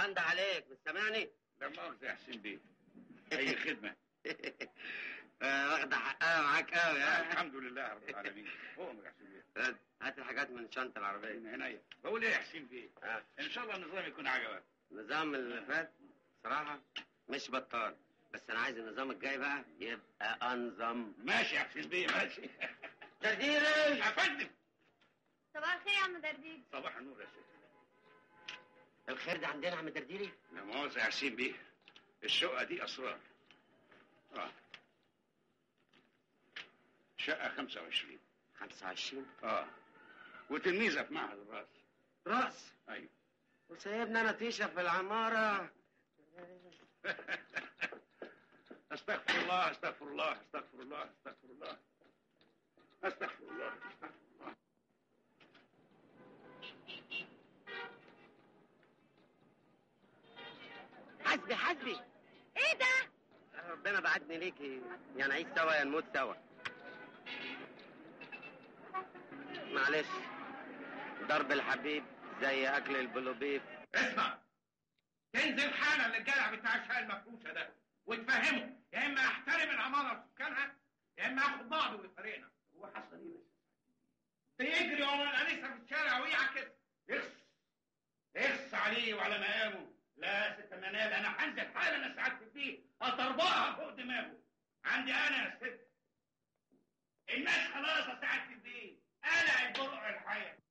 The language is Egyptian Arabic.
بند عليك مش سامعني لا مؤاخذة يا حسين بيه أي خدمة آه، واخده حقها معاك قوي ها الحمد لله رب العالمين هو يا حسين بيه هات- هات الحاجات من الشنطه العربيه من عينيا بقول ايه يا حسين بيه آه. ان شاء الله النظام يكون عجبك النظام اللي فات صراحه مش بطال بس انا عايز النظام الجاي بقى يبقى انظم ماشي يا حسين بيه ماشي تديري يا فندم صباح الخير يا عم درديد صباح النور يا ست الخير ده عندنا يا عم درديري لا مؤاخذة يا حسين بيه الشقة دي أسرار اه شقة 25 25 اه وتلميذة في معهد الراس راس ايوه وسايبنا انا طيشه في العماره استغفر الله استغفر الله استغفر الله استغفر الله استغفر الله استغفر الله حسبي حسبي ايه ده ربنا بعتني ليكي يا نعيش سوا يا نموت سوا معلش ضرب الحبيب زي اكل البلوبيف اسمع تنزل حالا للجدع بتاع الشقه المفروشه ده وتفهمه يا اما احترم العماره وسكانها يا اما اخد بعضه ويفارقنا هو حصل ايه بس بيجري ورا الانسه في الشارع ويعكس اخس اخس عليه وعلى مقامه لا يا ست منال انا هنزل حالا اسعدت فيه اطربقها فوق دماغه عندي انا يا ست الناس خلاص اسعدت فيه قلعت برق الحياه